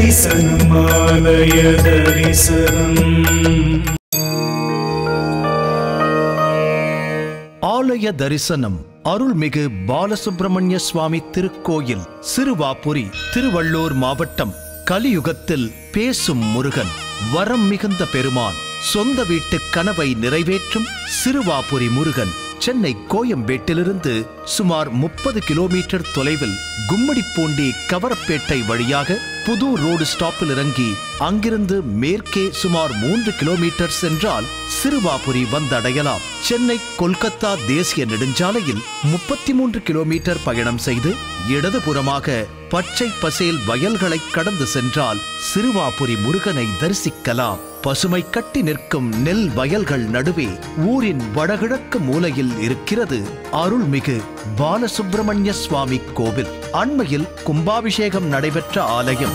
தரிசனம் ஆலய தரிசனம் ஆலய தரிசனம் அருள்மிகு பாலசுப்பிரமணிய சுவாமி திருக்கோயில் சிறுவாபுரி திருவள்ளூர் மாவட்டம் கலியுகத்தில் பேசும் முருகன் வரம் மிகுந்த பெருமான் சொந்த வீட்டு கனவை நிறைவேற்றும் சிறுவாபுரி முருகன் சென்னை கோயம்பேட்டிலிருந்து சுமார் முப்பது கிலோமீட்டர் தொலைவில் கும்மிடிப்பூண்டி கவரப்பேட்டை வழியாக புது ரோடு ஸ்டாப்பில் இறங்கி அங்கிருந்து மேற்கே சுமார் மூன்று கிலோமீட்டர் சென்றால் சிறுவாபுரி வந்தடையலாம் சென்னை கொல்கத்தா தேசிய நெடுஞ்சாலையில் முப்பத்தி மூன்று கிலோமீட்டர் பயணம் செய்து இடதுபுறமாக பச்சை பசேல் வயல்களை கடந்து சென்றால் சிறுவாபுரி முருகனை தரிசிக்கலாம் பசுமை கட்டி நிற்கும் நெல் வயல்கள் நடுவே ஊரின் வடகிழக்கு மூலையில் இருக்கிறது அருள்மிகு பாலசுப்பிரமணிய சுவாமி கோவில் அண்மையில் கும்பாபிஷேகம் நடைபெற்ற ஆலயம்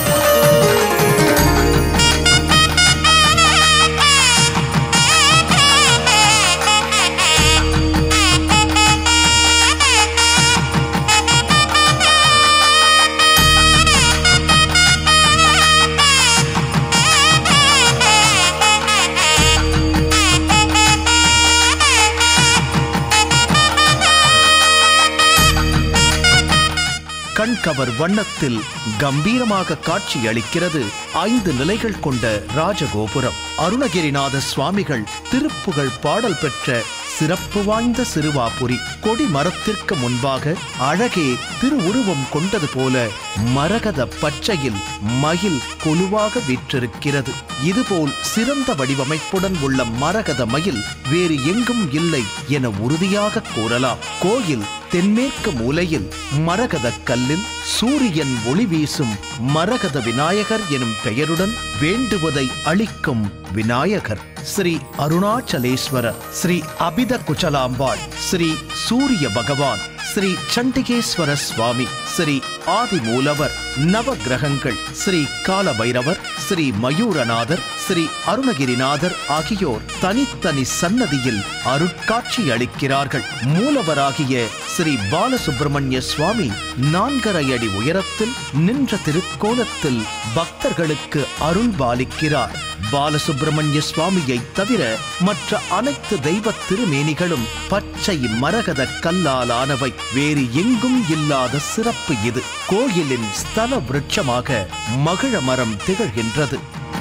கண்கவர் வண்ணத்தில் கம்பீரமாக காட்சி அளிக்கிறது ஐந்து நிலைகள் கொண்ட ராஜகோபுரம் அருணகிரிநாத சுவாமிகள் திருப்புகழ் பாடல் பெற்ற சிறப்பு வாய்ந்த சிறுவாபுரி கொடி மரத்திற்கு முன்பாக அழகே திருவுருவம் கொண்டது போல மரகத பச்சையில் மயில் கொலுவாக வீற்றிருக்கிறது இதுபோல் சிறந்த வடிவமைப்புடன் உள்ள மரகத மயில் வேறு எங்கும் இல்லை என உறுதியாக கூறலாம் கோயில் தென்மேற்கு மூலையில் மரகத கல்லில் சூரியன் ஒளி வீசும் மரகத விநாயகர் எனும் பெயருடன் வேண்டுவதை அளிக்கும் விநாயகர் ஸ்ரீ அருணாச்சலேஸ்வரர் ஸ்ரீ அபித குச்சலாம்பாள் ஸ்ரீ சூரிய பகவான் ஸ்ரீ சண்டிகேஸ்வர சுவாமி ஸ்ரீ ஆதிமூலவர் நவ கிரகங்கள் ஸ்ரீ காலபைரவர் ஸ்ரீ மயூரநாதர் ஸ்ரீ அருணகிரிநாதர் ஆகியோர் தனித்தனி சன்னதியில் அருட்காட்சி அளிக்கிறார்கள் மூலவராகிய ஸ்ரீ பாலசுப்பிரமணிய சுவாமி நான்கரை அடி உயரத்தில் நின்ற திருக்கோலத்தில் பக்தர்களுக்கு அருள் பாலிக்கிறார் பாலசுப்பிரமணிய சுவாமியை தவிர மற்ற அனைத்து தெய்வ திருமேனிகளும் பச்சை மரகத கல்லால் ஆனவை வேறு எங்கும் இல்லாத சிறப்பு இது கோயிலின் ஸ்தல விருட்சமாக மகிழ மரம் திகழ்கின்றது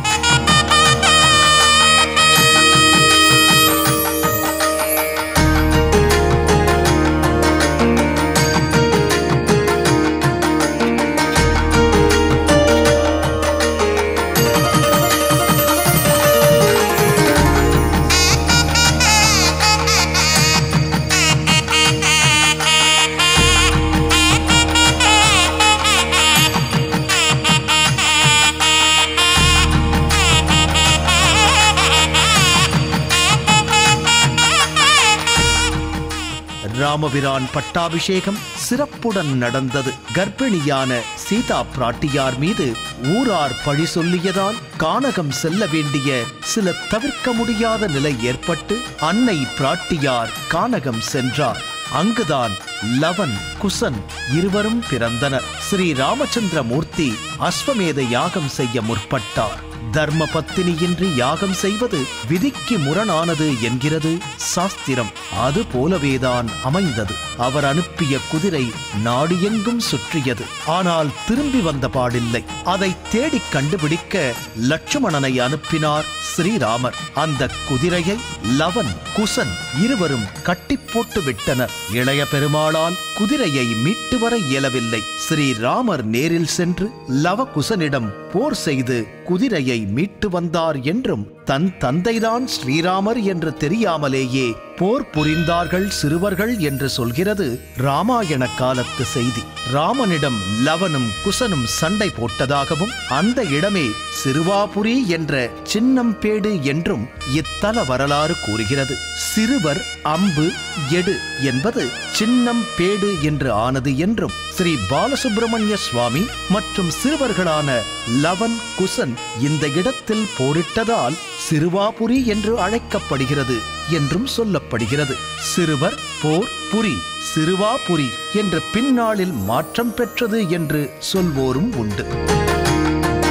ராமபிரான் பட்டாபிஷேகம் சிறப்புடன் நடந்தது கர்ப்பிணியான சீதா பிராட்டியார் மீது ஊரார் பழி சொல்லியதால் கானகம் செல்ல வேண்டிய சில தவிர்க்க முடியாத நிலை ஏற்பட்டு அன்னை பிராட்டியார் கானகம் சென்றார் அங்குதான் லவன் குசன் இருவரும் பிறந்தனர் ஸ்ரீ ராமச்சந்திர மூர்த்தி அஸ்வமேத யாகம் செய்ய முற்பட்டார் தர்ம பத்தினியின்றி யாகம் செய்வது விதிக்கு முரணானது என்கிறது சாஸ்திரம் அது போலவேதான் அமைந்தது அவர் அனுப்பிய குதிரை நாடு எங்கும் சுற்றியது ஆனால் திரும்பி வந்த பாடில்லை அதை தேடிக் கண்டுபிடிக்க லட்சுமணனை அனுப்பினார் ஸ்ரீராமர் அந்த குதிரையை லவன் குசன் இருவரும் கட்டி போட்டு விட்டனர் இளைய பெருமாளால் குதிரையை மீட்டு வர இயலவில்லை ஸ்ரீராமர் நேரில் சென்று லவகுசனிடம் போர் செய்து குதிரையை மீட்டு வந்தார் என்றும் தன் தந்தைதான் ஸ்ரீராமர் என்று தெரியாமலேயே போர் புரிந்தார்கள் சிறுவர்கள் என்று சொல்கிறது ராமாயண காலத்து செய்தி ராமனிடம் லவனும் குசனும் சண்டை போட்டதாகவும் அந்த இடமே சிறுவாபுரி என்ற சின்னம்பேடு என்றும் இத்தல வரலாறு கூறுகிறது சிறுவர் அம்பு எடு என்பது சின்னம் பேடு என்று ஆனது என்றும் ஸ்ரீ பாலசுப்பிரமணிய சுவாமி மற்றும் சிறுவர்களான லவன் குசன் இந்த இடத்தில் போரிட்டதால் சிறுவாபுரி என்று அழைக்கப்படுகிறது என்றும் சொல்லப்படுகிறது சிறுவர் போர் புரி சிறுவாபுரி என்ற பின்னாளில் மாற்றம் பெற்றது என்று சொல்வோரும் உண்டு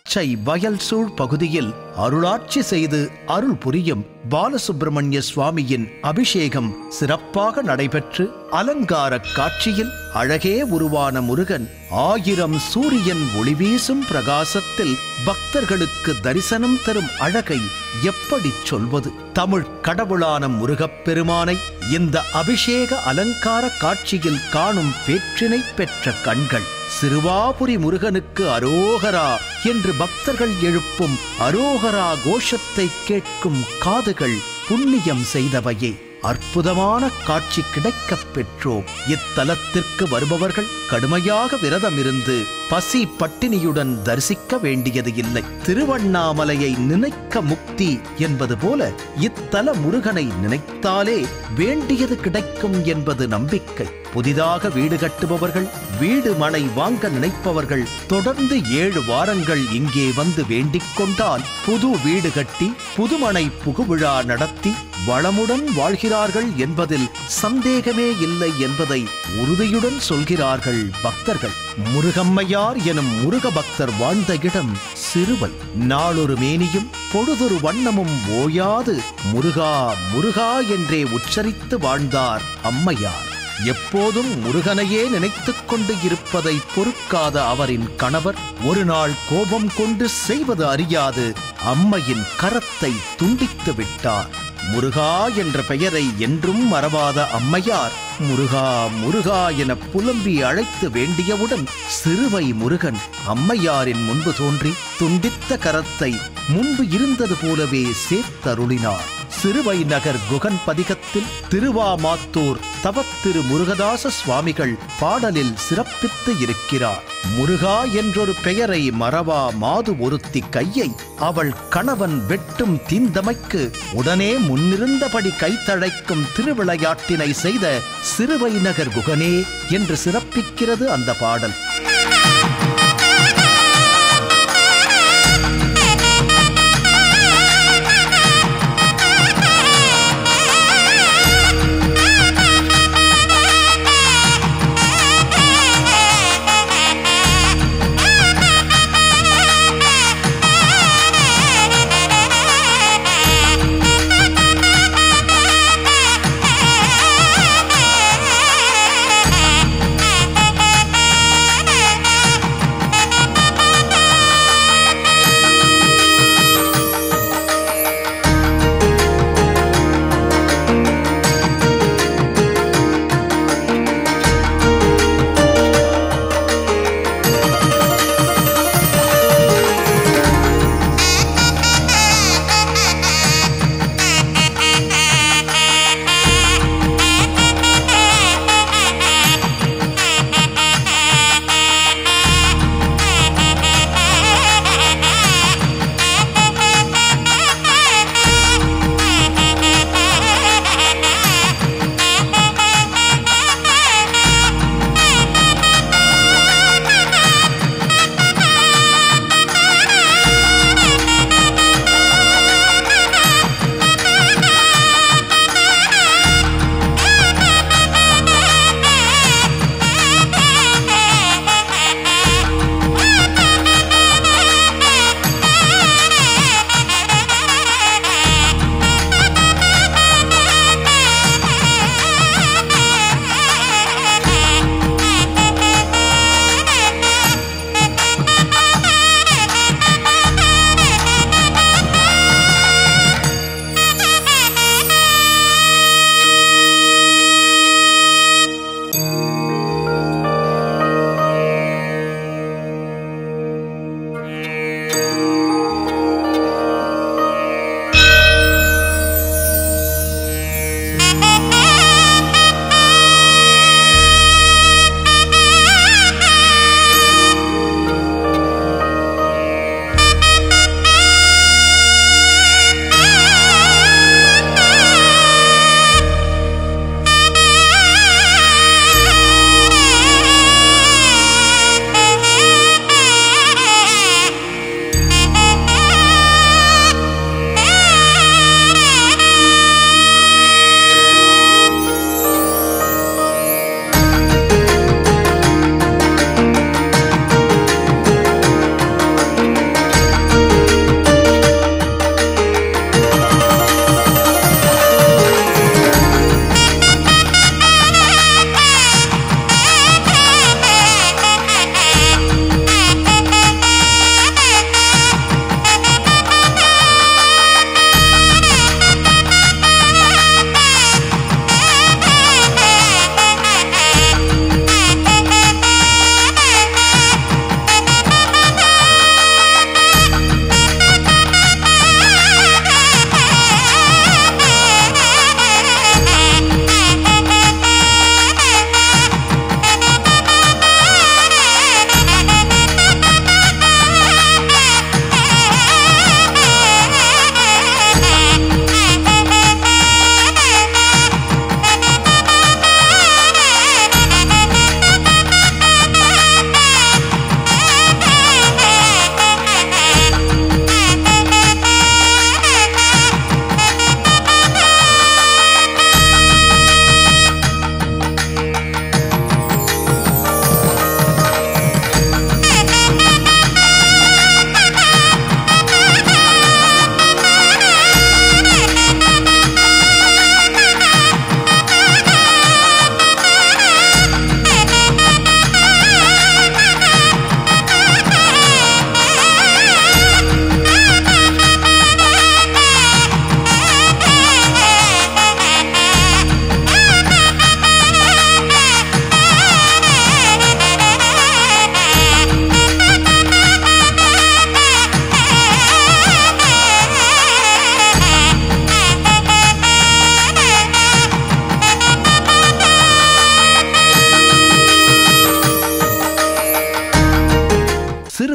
பச்சை வயல் சூழ் பகுதியில் அருளாட்சி செய்து அருள் புரியும் பாலசுப்பிரமணிய சுவாமியின் அபிஷேகம் சிறப்பாக நடைபெற்று அலங்கார காட்சியில் அழகே உருவான முருகன் ஆயிரம் சூரியன் ஒளி வீசும் பிரகாசத்தில் பக்தர்களுக்கு தரிசனம் தரும் அழகை எப்படி சொல்வது தமிழ் கடவுளான முருகப் பெருமானை இந்த அபிஷேக அலங்கார காட்சியில் காணும் பேற்றினை பெற்ற கண்கள் சிறுவாபுரி முருகனுக்கு அரோகரா என்று பக்தர்கள் எழுப்பும் அரோகரா கோஷத்தை கேட்கும் காதுகள் புண்ணியம் செய்தவையே அற்புதமான காட்சி கிடைக்கப் பெற்றோம் இத்தலத்திற்கு வருபவர்கள் கடுமையாக விரதமிருந்து பசி பட்டினியுடன் தரிசிக்க வேண்டியது இல்லை திருவண்ணாமலையை நினைக்க முக்தி என்பது போல இத்தல முருகனை நினைத்தாலே வேண்டியது கிடைக்கும் என்பது நம்பிக்கை புதிதாக வீடு கட்டுபவர்கள் வீடு மனை வாங்க நினைப்பவர்கள் தொடர்ந்து ஏழு வாரங்கள் இங்கே வந்து வேண்டிக் கொண்டால் புது வீடு கட்டி புதுமனை புகுவிழா நடத்தி வளமுடன் வாழ்கிறார்கள் என்பதில் சந்தேகமே இல்லை என்பதை உறுதியுடன் சொல்கிறார்கள் பக்தர்கள் முருகம்மையார் எனும் முருக பக்தர் வாழ்ந்த இடம் சிறுவை நாளொரு மேனியும் பொழுதொரு வண்ணமும் ஓயாது முருகா முருகா என்றே உச்சரித்து வாழ்ந்தார் அம்மையார் எப்போதும் முருகனையே நினைத்துக் கொண்டு இருப்பதை பொறுக்காத அவரின் கணவர் ஒரு நாள் கோபம் கொண்டு செய்வது அறியாது அம்மையின் கரத்தை துண்டித்து விட்டார் முருகா என்ற பெயரை என்றும் மறவாத அம்மையார் முருகா முருகா என புலம்பி அழைத்து வேண்டியவுடன் சிறுவை முருகன் அம்மையாரின் முன்பு தோன்றி துண்டித்த கரத்தை முன்பு இருந்தது போலவே சேர்த்தருளினார் சிறுவை நகர் குகன் பதிகத்தில் திருவாமாத்தூர் தவத்திரு முருகதாச சுவாமிகள் பாடலில் சிறப்பித்து இருக்கிறார் முருகா என்றொரு பெயரை மறவா மாது ஒருத்தி கையை அவள் கணவன் வெட்டும் தீந்தமைக்கு உடனே முன்னிருந்தபடி கைத்தழைக்கும் திருவிளையாட்டினை செய்த சிறுவை நகர் குகனே என்று சிறப்பிக்கிறது அந்த பாடல் Thank you.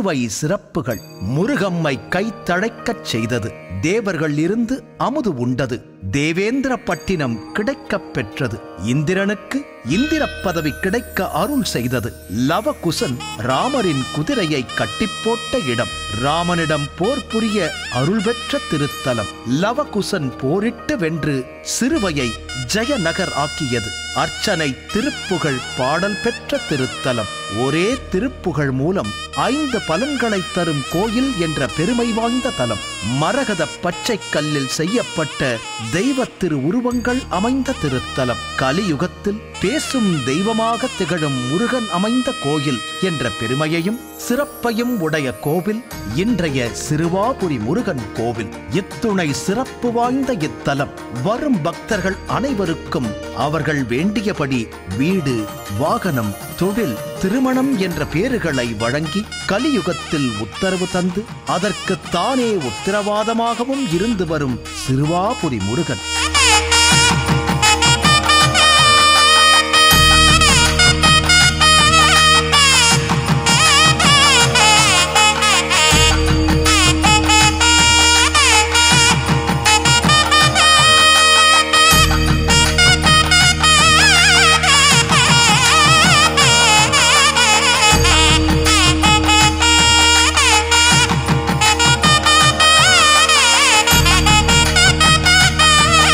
சிறுவை சிறப்புகள் முருகம்மை கைத்தழைக்கச் செய்தது தேவர்கள் இருந்து அமுது உண்டது தேவேந்திர பட்டினம் கிடைக்கப் பெற்றது இந்திரனுக்கு இந்திரப் பதவி கிடைக்க அருள் செய்தது லவகுசன் ராமரின் குதிரையை கட்டிப்போட்ட இடம் ராமனிடம் போர் புரிய அருள் பெற்ற திருத்தலம் லவகுசன் போரிட்டு வென்று சிறுவையை ஜெயநகர் ஆக்கியது அர்ச்சனை திருப்புகழ் பாடல் பெற்ற திருத்தலம் ஒரே திருப்புகழ் மூலம் ஐந்து பலன்களை தரும் கோயில் என்ற பெருமை வாய்ந்த தலம் மரகத பச்சை கல்லில் செய்யப்பட்ட தெய்வ திரு உருவங்கள் அமைந்த திருத்தலம் கலியுகத்தில் பேசும் தெய்வமாக திகழும் முருகன் அமைந்த கோயில் என்ற பெருமையையும் சிறப்பையும் உடைய கோவில் இன்றைய சிறுவாபுரி முருகன் கோவில் இத்துணை சிறப்பு வாய்ந்த இத்தலம் வரும் பக்தர்கள் அனைவருக்கும் அவர்கள் வேண்டியபடி வீடு வாகனம் தொழில் திருமணம் என்ற பேறுகளை வழங்கி கலியுகத்தில் உத்தரவு தந்து அதற்கு தானே உத்தரவாதமாகவும் இருந்து வரும் சிறுவாபுரி முருகன் Thank you.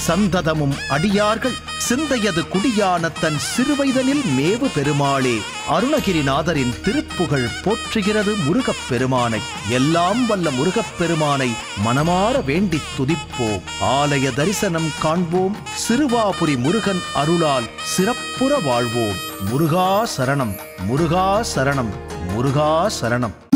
சந்ததமும் அடியார்கள் சிந்தையது குடியான தன் சிறுவைதனில் மேவு பெருமாளே அருணகிரிநாதரின் திருப்புகழ் போற்றுகிறது முருகப் பெருமானை எல்லாம் வல்ல முருகப் பெருமானை மனமார வேண்டித் துதிப்போம் ஆலய தரிசனம் காண்போம் சிறுவாபுரி முருகன் அருளால் சிறப்புற வாழ்வோம் முருகா சரணம் முருகா சரணம் முருகா சரணம்